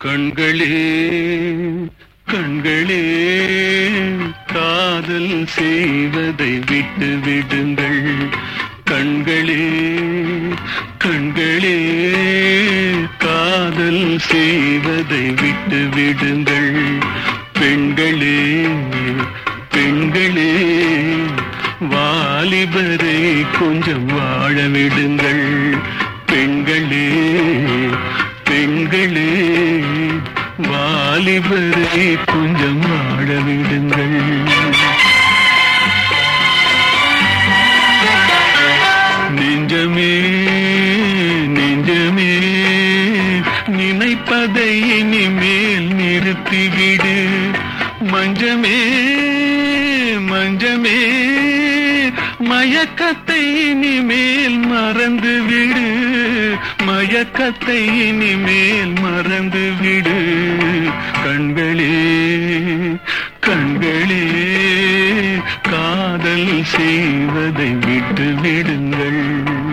கண்களே கண்களே காதல் செய்வதை விட்டு விடுங்கள் கண்களே கண்களே காதல் செய்வதை விட்டு விடுங்கள் பெண்களே பெண்களே வாலிபரை கொஞ்சம் வாழ விடுங்கள் பெண்களே பெண்களே வாலிபரை கொஞ்சம் வாழ விடுங்கள் நெஞ்சமே நெஞ்சமே நினைப்பதை இனிமேல் நிறுத்திவிடு மஞ்சமே மஞ்சமே மயக்கத்தை இனிமேல் மறந்து விடு மயக்கத்தை இனிமேல் மறந்து விடு கண்களே கண்களே காதல் செய்வதை விட்டு விடுங்கள்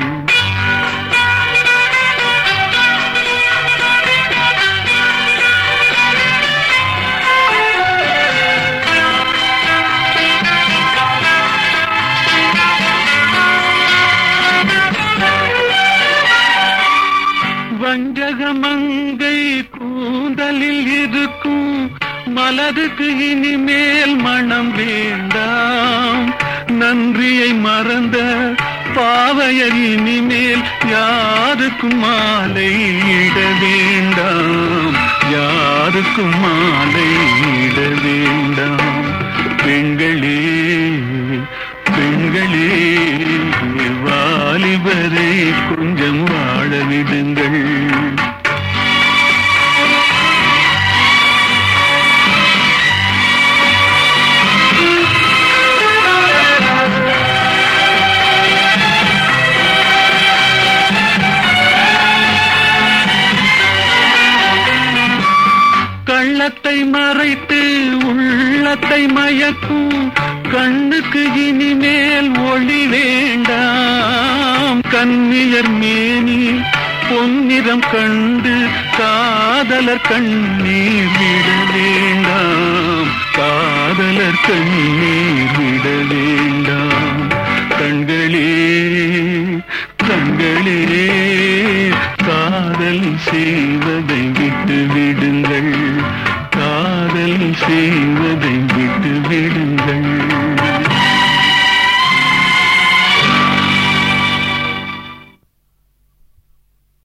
வஞ்சகமங்கை கூந்தலில் இருக்கும் மலருக்கு இனிமேல் மனம் வேண்டாம் நன்றியை மறந்த பாவையர் இனிமேல் யாருக்கும் மாலை இட வேண்டாம் யாருக்கும் மாலை இட வேண்டாம் பெண்களே பெண்களே வாலிபரை கொஞ்சம் வாழ விடுங்கள் கள்ளத்தை மறைத்து உள்ளத்தை மயக்கும் கண்ணுக்கு இனிமேல் ஒளி வேண்டாம் கண்ணியர் மேனி பொன்னிறம் கண்டு காதலர் கண்ணீர் விட வேண்டாம் காதலர் கண்ணீர் விட வேண்டாம் கண்களே கண்களே காதல் செய்வதை விட்டு விடுங்கள் காதல் செய்வதை விட்டு விடுங்கள்